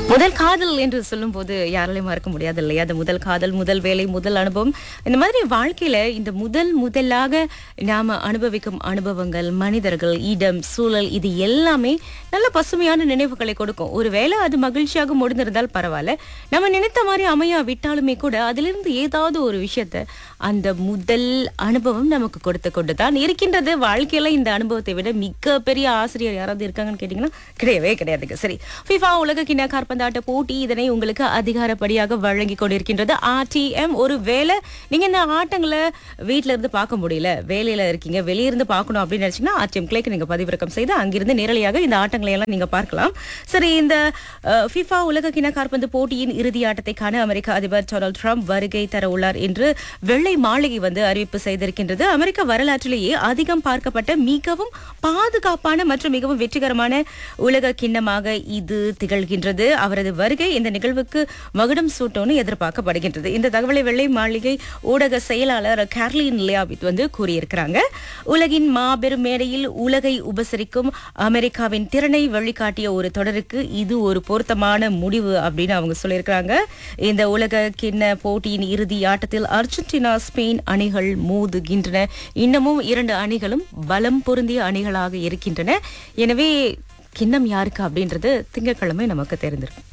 முதல் காதல் என்று சொல்லும்போது யாராலையும் மறக்க முடியாது இல்லையா அந்த முதல் காதல் முதல் வேலை முதல் அனுபவம் இந்த மாதிரி வாழ்க்கையில இந்த முதல் முதலாக நாம அனுபவிக்கும் அனுபவங்கள் மனிதர்கள் இடம் சூழல் இது எல்லாமே நல்ல பசுமையான நினைவுகளை கொடுக்கும் ஒருவேளை அது மகிழ்ச்சியாக முடிந்திருந்தால் பரவாயில்ல நம்ம நினைத்த மாதிரி அமையா விட்டாலுமே கூட அதிலிருந்து ஏதாவது ஒரு விஷயத்த அந்த முதல் அனுபவம் நமக்கு கொடுத்து கொண்டு தான் இருக்கின்றது வாழ்க்கையில இந்த அனுபவத்தை விட மிக பெரிய ஆசிரியர் யாராவது இருக்காங்கன்னு கேட்டீங்கன்னா கிடையவே கிடையாதுங்க சரி ஃபிஃபா உலக கிண்ண காற்பந்தாட்ட போட்டி இதனை உங்களுக்கு அதிகாரப்படியாக வழங்கி கொண்டிருக்கின்றது ஆர்டிஎம் ஒரு வேளை நீங்க இந்த ஆட்டங்களை வீட்ல இருந்து பார்க்க முடியல வேலையில இருக்கீங்க வெளியிருந்து பார்க்கணும் அப்படின்னு நினைச்சீங்கன்னா ஆர்டிஎம் கிளைக்கு நீங்க பதிவிறக்கம் செய்து அங்கிருந்து நேரலையாக இந்த ஆட்டங்களை எல்லாம் நீங்க பார்க்கலாம் சரி இந்த ஃபிஃபா உலக கிண்ண காற்பந்து போட்டியின் இறுதி ஆட்டத்தை காண அமெரிக்க அதிபர் டொனால்ட் ட்ரம்ப் வருகை தர உள்ளார் என்று வெள்ளை மாளிகை வந்து அறிவிப்பு செய்திருக்கின்றது அமெரிக்க வரலாற்றிலேயே அதிகம் பார்க்கப்பட்ட மிகவும் பாதுகாப்பான மற்றும் மிகவும் வெற்றிகரமான உலக கிண்ணமாக இது திகழ்கின்றது அவரது வருகை இந்த நிகழ்வுக்கு மகுடம் சூட்டோன்னு எதிர்பார்க்கப்படுகின்றது இந்த தகவலை வெள்ளை மாளிகை ஊடக செயலாளர் கேர்லின் லியாபித் வந்து கூறியிருக்கிறாங்க உலகின் மாபெரும் மேடையில் உலகை உபசரிக்கும் அமெரிக்காவின் திறனை வழிகாட்டிய ஒரு தொடருக்கு இது ஒரு பொருத்தமான முடிவு அப்படின்னு அவங்க சொல்லியிருக்கிறாங்க இந்த உலக கிண்ண போட்டியின் இறுதி ஆட்டத்தில் அர்ஜென்டினா ஸ்பெயின் அணிகள் மோதுகின்றன இன்னமும் இரண்டு அணிகளும் பலம் பொருந்திய அணிகளாக இருக்கின்றன எனவே கிண்ணம் யாருக்கு அப்படின்றது திங்கட்கிழமை நமக்கு தெரிந்திருக்கும்